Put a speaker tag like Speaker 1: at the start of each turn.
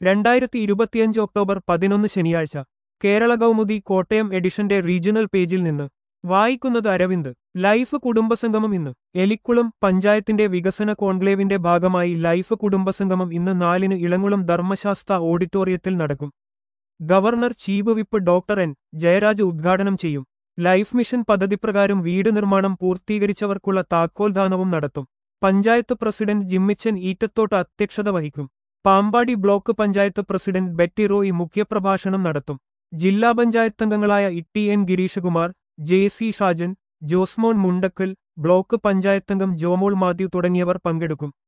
Speaker 1: രണ്ടായിരത്തി ഇരുപത്തിയഞ്ച് ഒക്ടോബർ പതിനൊന്ന് ശനിയാഴ്ച കേരള കൗമുദി കോട്ടയം എഡിഷന്റെ റീജിയണൽ പേജിൽ നിന്ന് വായിക്കുന്നത് അരവിന്ദ് ലൈഫ് കുടുംബസംഗമം ഇന്ന് എലിക്കുളം പഞ്ചായത്തിന്റെ വികസന കോൺക്ലേവിന്റെ ഭാഗമായി ലൈഫ് കുടുംബസംഗമം ഇന്ന് നാലിന് ഇളങ്കുളം ധർമ്മശാസ്ത്ര ഓഡിറ്റോറിയത്തിൽ നടക്കും governor chief whip doctor N Jayaraj ഉദ്ഘാടനം ചെയ്യും ലൈഫ് മിഷൻ പദ്ധതിപ്രകാരം വീട് നിർമ്മാണം പൂർത്തീകരിച്ചവർക്കുള്ള താക്കോൽദാനവും നടത്തും പഞ്ചായത്ത് പ്രസിഡന്റ് ജിമ്മിച്ചൻ ഈറ്റത്തോട്ട് അധ്യക്ഷത വഹിക്കും പാമ്പാടി ബ്ലോക്ക് പഞ്ചായത്ത് പ്രസിഡന്റ് ബെറ്റി റോയി മുഖ്യപ്രഭാഷണം നടത്തും ജില്ലാ പഞ്ചായത്ത് അംഗങ്ങളായ Itty N Gireeshakumar J C Shajan Josemon Mundakkal block പഞ്ചായത്തംഗം ജോമോൾ മാത്യു തുടങ്ങിയവർ പങ്കെടുക്കും